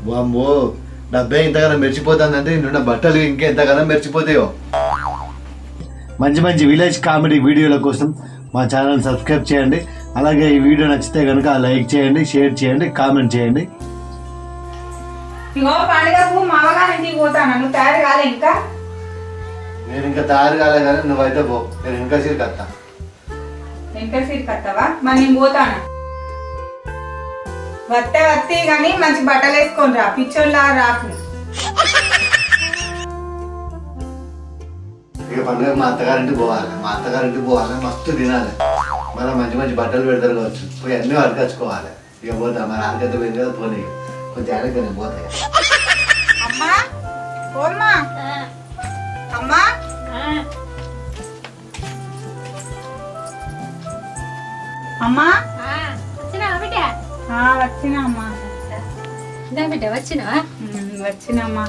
వామ్మో డబ్బే ఇంతగానో మెరిచిపోతుందంటే నిన్న బట్టలు ఇంకా ఎంతగానో మెరిచిపోతాయో మంచి మంచి విలేజ్ కామెడీ వీడియోల కోసం మా ఛానల్ సబ్స్క్రైబ్ చేయండి అలాగే ఈ వీడియో నచ్చితే కనుక లైక్ చేయండి షేర్ చేయండి కామెంట్ చేయండి ఇగో పండుగకు మామగారింటికి పోతాను నువ్వు తయారు కాలే ఇంకా నేను ఇంకా తయారు కాలే కానీ నువ్వైతే పో నేను ఇంకా సీరికి వస్తా ఎంత సీట్ కట్టవా మరి నేను పోతాను వస్తే వస్తే కానీ మంచి బట్టలు వేసుకొని రా పిచ్చోళ్ళ రాకు ఇక పండుగ మా అత్తగారింటికి పోవాలి మా అత్తగారింటికి పోవాలి మస్తు తినాలి మనం మంచి మంచి బట్టలు పెడతారు కావచ్చు పోయి అన్నీ అడకచ్చుకోవాలి ఇక పోతా మరి ఆనకైతే పోయింది కదా పోనీ కొంచెం ఆనక నేను పోతాయి అమ్మా పోమ్మా అమ్మా అమ్మా వచ్చినావా బిడ్డ ఆ, వచ్చినా అమ్మా ఇందా బిడ్డ వచ్చినావా ఉమ్, వచ్చినమ్మా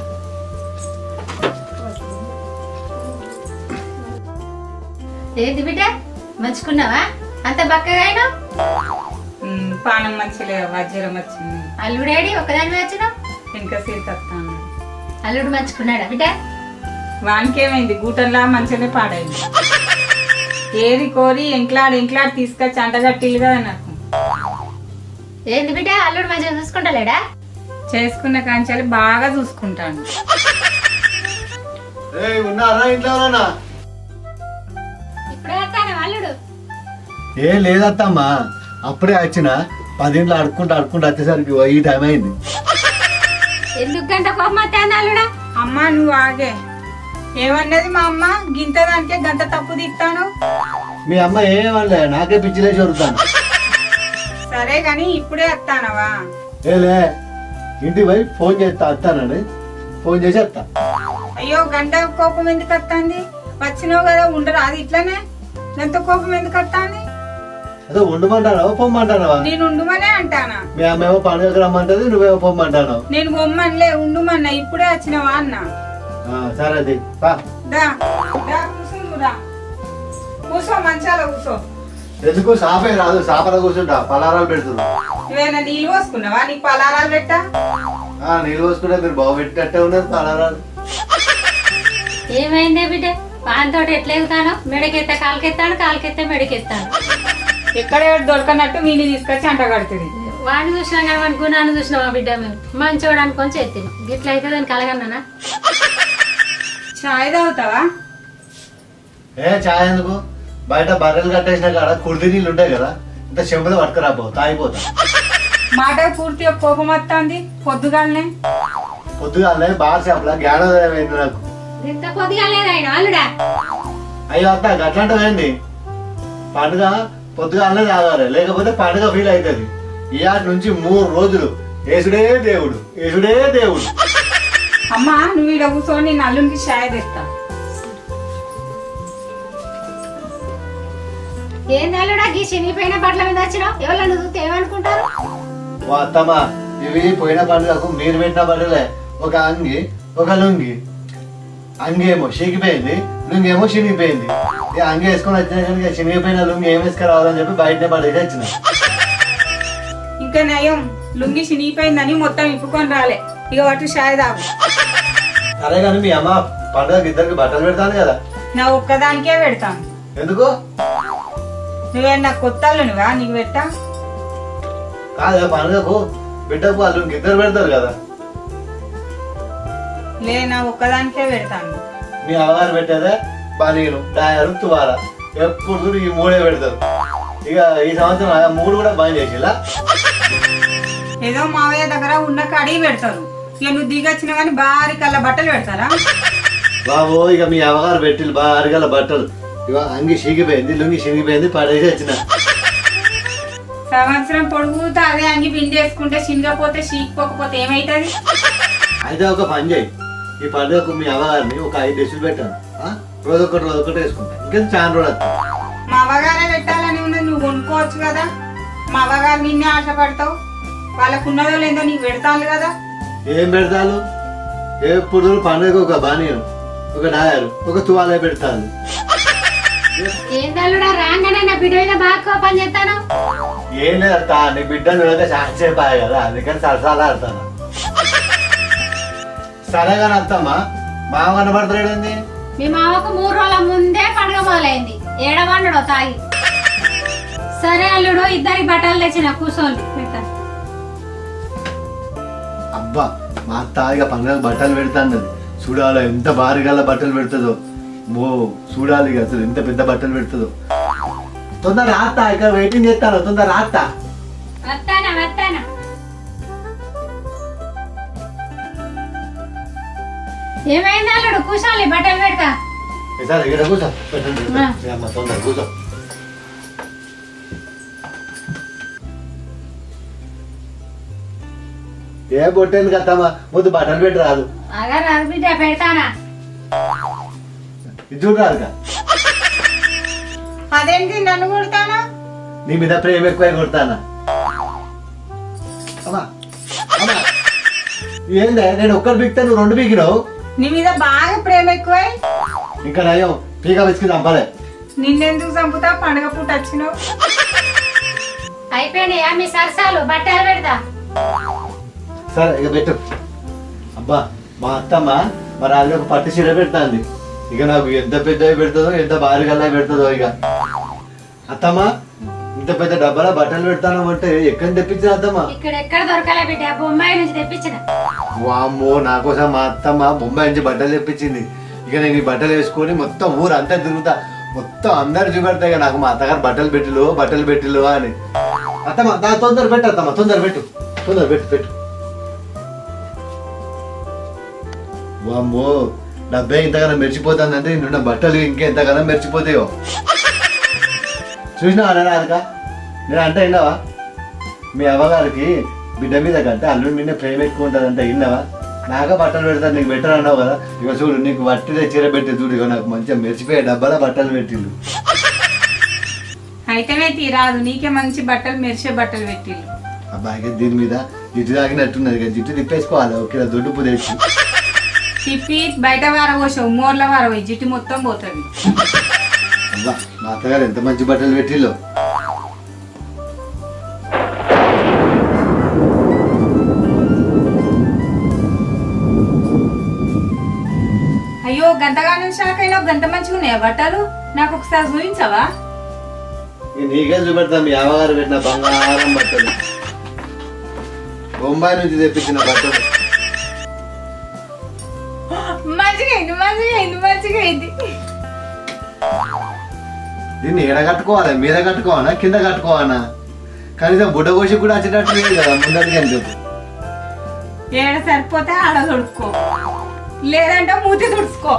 ఏంది బిడ్డ మంచుకున్నావా అంత బక్కగా అయినా ఉమ్, పానం మంచిలే వజ్రం వచ్చింది అల్లుడేడి ఒక్కదాని వచ్చినావు ఇంకా సీట్ వస్తాను అల్లుడు మంచుకున్నాడా బిడ్డ వానికేమైంది గూటల్లా మంచిగానే పాడైంది ఏరి కోరి ఎంక్లాడి ఎంక్లాడి తీసుకొచ్చి అంటగట్టిల్లు కదా నాకు ఏంది బిడ్డ అల్లుడు మంచిగా చూసుకుంటలేడా చేసుకున్న కాంచాలి బాగా చూసుకుంటాను ఏయ్ ఉన్నారా ఇంట్లో ఎవరన్నా ఇప్పుడే వస్తాను అల్లుడు ఏ లేదత్తమ్మా అప్పుడే వచ్చిన పదింట్లో అడుక్కుంటూ అడుక్కుంటూ వచ్చేసరికి ఈ టైం అయింది ఎందుకు గంట కోపం వస్తాను అల్లుడా అమ్మ నువ్వు ఆగే ఏమన్నది మా అమ్మ గింత దానికే గంట తప్పు తిట్టాను మీ అమ్మ ఏమనలే నాకే పిచ్చిలే చదువుతాను సరే గాని ఇప్పుడే వస్తానవా ఏలే ఇంటికి పోయి ఫోన్ చేస్తా వస్తానని ఫోన్ చేసి వస్తా అయ్యో గంట కోపం ఎందుకు వస్తుంది వచ్చినావు కదా ఉండరు అది ఇట్లనే గంట కోపం ఎందుకు వస్తుంది అదే ఉండమంటావా పొమ్మంటావా నేను ఉండుమనే అంటానా మీ అమ్మ ఏమో పండుగకి రమ్మంటది నువ్వేమో పొమ్మంటాను నేను బొమ్మనిలే ఉండుమన్నా ఇప్పుడే వచ్చినావా అన్న సరే అది పా దా దా కూర్చో నువ్వు రా కూర్చో మంచాల కూర్చో ఎందుకు సాపే రాదు సాపల కూర్చుంటా పలారాలు పెడుతున్నా నువ్వేనా నీళ్ళు పోసుకున్నావా నీకు పలారాలు పెట్టా ఆ, నీళ్ళు పోసుకుంటే మీరు బాగు పెట్టినట్టే ఉన్నారు పలారాలు ఏమైందే బిడ్డ వానితో ఎట్లా ఎగుతాను మెడకెత్తే కాలుకెత్తాడు కాలుకెత్తే మెడకెత్తాను ఎక్కడ దొరకనట్టు వీని తీసుకొచ్చి అంట కడుతుంది వాడిని చూసినాం కానీ వాడి గుణాన్ని చూసినావా బిడ్డ మేము మంచోడు అనుకొని చేతిని గిట్ల అయితే దాన్ని కలగన్నానా చాయ్ తాగుతావా ఏ చాయ్ ఎందుకు బయట బర్రెలు కట్టేసిన కాడ కుర్ది నీళ్ళు ఉంటాయి కదా ఇంత చెంబులో పట్టుకురాపో తాగిపోతా మాట పూర్తిగా కోపం వస్తుంది పొద్దుగాలనే పొద్దుగాలనే బాగా చేపల జ్ఞానోదయం అయింది నాకు ఇంత కొద్దిగా లేదు ఆయన అల్లుడా అయ్యో అత్త అట్లాంటివి ఏంది పండుగ పొద్దుగాలనే తాగాలి లేకపోతే పండుగ ఫీల్ అవుతుంది ఇయాటి నుంచి మూడు రోజులు ఏసుడే దేవుడు ఏసుడే దేవుడు అమ్మా నువ్వు ఈడ కూర్చొని నేను అల్లునికి చాయ్ తెస్తా ఏంది అల్లుడా గీ చినిగిపోయిన బట్టల మీద వచ్చినావు ఎవరన్నా చూస్తే ఏమనుకుంటారు ఓ అత్తమ్మ ఇవి పోయిన పండుగకు మీరు పెట్టిన బట్టలే ఒక అంగి ఒక లుంగి అంగి ఏమో చినిగిపోయింది లుంగి ఏమో చినిగిపోయింది ఈ అంగి వేసుకొని వచ్చిన కనుక చినిగిపోయిన లుంగి ఏం వేసుకురావాలని చెప్పి బయటనే పడేసి వచ్చిన ఇంకా నయం లుంగి చినిగిపోయిందని మొత్తం ఇప్పుకొని రాలే ఇక వాటి చాయ్ తాగు సరే కానీ మీ అమ్మ పండుగకి ఇద్దరికి బట్టలు పెడతాను కదా నా ఒక్కదానికే పెడతాను ఎందుకు నువ్వేనా కొత్త అల్లునివా నీకు పెట్టా కాదు పండుగకు బిడ్డకు వాళ్ళు ఇద్దరు పెడతారు కదా లే నా ఒక్కదానికే పెడతాను మీ అవగారు పెట్టేదే పనీరు డయరు తువార ఎప్పుడు చూడు ఈ మూడే పెడతారు ఇక ఈ సంవత్సరం ఆ మూడు కూడా బంద్ చేసిలా ఏదో మావయ్య దగ్గర ఉన్న కడిగి పెడతారు ఇక నువ్వు దిగొచ్చిన కానీ భారీ కళ్ళ బట్టలు పెడతారా బాబు ఇక మీ అవగారు పెట్టి బాగా అరగల బట్టలు ఇక అంగి సిగిపోయింది లుంగి సిగిపోయింది పడేసి వచ్చిన సంవత్సరం పొడుగుతా అదే అంగి పిండి వేసుకుంటే చిన్నపోతే చీకపోకపోతే ఏమైతుంది అయితే ఒక పని చేయి ఈ పండుగకు మీ అవగారిని ఒక ఐదు డ్రెస్సులు పెట్టాను ఆ? రోజొకటి రోజొకటి వేసుకుంటా ఇంకేం చాలా రోజులు వస్తాయి మా అవ్వగారే పెట్టాలని ఉన్నది నువ్వు కొనుక్కోవచ్చు కదా మా అవ్వగారు నిన్నే ఆశపడతావు వాళ్ళకు ఉన్నదో లేదో నీకు పెడతాను కదా ఏం పెడతాను ఎప్పుడు పండుగకు ఒక బానీయం ఒక డాయరు ఒక తువాలే పెడతాను ఏంది అల్లుడా రాగానే నా బిడ్డ మీద బాగా కోపం చేస్తాను ఏం లేదు అత్త నీ బిడ్డను చూడక చాలా సేపు ఆయ కదా అందుకని సరసాలు ఆడతాను సరేగాని అత్తమ్మా బాగా కనబడతాడేంది మీ మామకు మూడు రోజుల ముందే పండుగ మొదలైంది ఏడవండడో తాగి సరే అల్లుడు ఇద్దరికి బట్టలు తెచ్చిన కూర్చోండి పెడతా అబ్బా మా అత్త ఇక పండుగ బట్టలు పెడతాంది చూడాలి ఎంత భారీగా బట్టలు పెడుతుందో మో చూడాలి ఇక అసలు ఎంత పెద్ద బట్టలు పెడుతుందో తొందర రాత్త ఇక్కడ వెయిటింగ్ చేస్తాను తొందర రాత్త వస్తానా వస్తానా ఏమైంది అల్లుడు కూర్చోండి బట్టలు పెడతా సరే ఇక్కడ కూర్చో పెట్టండి. ఆ. ఏ అమ్మ, తొందర కూర్చో ఏ బొట్టేంది కదమ్మా ముందు బట్టలు పెట్టి రాదు అగా రాదు బిడ్డ పెడతానా ఇది చూడు రాదుగా అదేంటి నన్ను కొడతానా నీ మీద ప్రేమ ఎక్కువ కొడతానా అమ్మా అమ్మా ఏందే నేను ఒక్కరు బిగితే నువ్వు రెండు బిగినావు నీ మీద బాగా ప్రేమ ఎక్కువై ఇంకా నయం పీక వెతికి చంపాలే నిన్నెందుకు చంపుతా పండుగ పూట వచ్చినావు అయిపోయినాయా మీ సరసాలు బట్టలు పెడతా సరే ఇక పెట్టు అబ్బా మా అత్తమ్మ మరి అది ఒక పట్టు చీర పెడుతుంది ఇక నాకు ఎంత పెద్దవి పెడుతుందో ఎంత భారీగా పెడుతుందో ఇక అత్తమ్మ ఇంత పెద్ద డబ్బాలో బట్టలు పెడతాను అంటే ఎక్కడ తెప్పించిన అత్తమ్మ ఇక్కడ ఎక్కడ దొరకలే బిడ్డ బొంబాయి నుంచి తెప్పించిన వామ్మో నా కోసం మా అత్తమ్మ బొంబాయి నుంచి బట్టలు తెప్పించింది ఇక నేను ఈ బట్టలు వేసుకొని మొత్తం ఊరు అంతా తిరుగుతా మొత్తం అందరు చూపెడతా ఇక నాకు మా అత్తగారు బట్టలు పెట్టిలు బట్టలు పెట్టిలు అని అత్తమ్మ దా తొందర పెట్టు అత్తమ్మ తొందర పెట్టు తొందర పెట్టు పెట్టు వామ్మో డబ్బే ఇంతగానో మెరిచిపోతుందంటే నిన్న బట్టలు ఇంకెంతగానో మెరిచిపోతాయో చూసినావా నాక నేను అంటే విన్నావా మీ అవ్వగారికి బిడ్డ మీద కంటే అల్లుడి మీద ప్రేమ ఎక్కువ ఉంటుందంటే విన్నావా నాగా బట్టలు పెడతాను నీకు బెటర్ అన్నావు కదా ఇక చూడు నీకు బట్టలే చీర పెట్టి చూడు ఇక నాకు మంచిగా మెరిచిపోయే డబ్బాలో బట్టలు పెట్టిళ్ళు అయితేనే తీరాదు నీకే మంచి బట్టలు మెరిసే బట్టలు పెట్టిల్లు అబ్బాయికి దీని మీద జిట్టు తాగినట్టున్నది ఇక జిట్టు తిప్పేసుకోవాలి ఒక దొడ్డు పుదేసి తిప్పి బయట వారబోసావు మోర్ల వారబోయి జిట్టు మొత్తం పోతుంది అబ్బా మా అత్తగారు ఎంత మంచి బట్టలు పెట్టిల్లో అయ్యో గంతగా నిమిషాలకైనా గంత మంచిగా ఉన్నాయా బట్టలు నాకు ఒకసారి చూపించవా ఈ నీకే చూపెడతా మీ అమ్మగారు పెట్టిన బంగారం బట్టలు బొంబాయి నుంచి తెప్పించిన బట్టలు మంచిగా అయింది మంచిగా అయింది మంచిగా అయింది దీన్ని ఎడ కట్టుకోవాలి మీద కట్టుకోవాలా కింద కట్టుకోవాలా కనీసం బుడ్డ కోసి కూడా వచ్చేటట్టు లేదు కదా ముందరికి అని చెప్పు ఏడ సరిపోతే ఆడ తొడుక్కో లేదంటే మూతి తుడుచుకో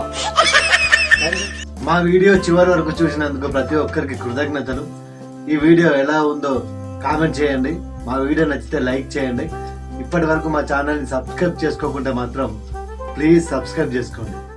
మా వీడియో చివరి వరకు చూసినందుకు ప్రతి ఒక్కరికి కృతజ్ఞతలు ఈ వీడియో ఎలా ఉందో కామెంట్ చేయండి మా వీడియో నచ్చితే లైక్ చేయండి ఇప్పటి వరకు మా ఛానల్ని సబ్స్క్రైబ్ చేసుకోకుంటే మాత్రం ప్లీజ్ సబ్స్క్రైబ్ చేసుకోండి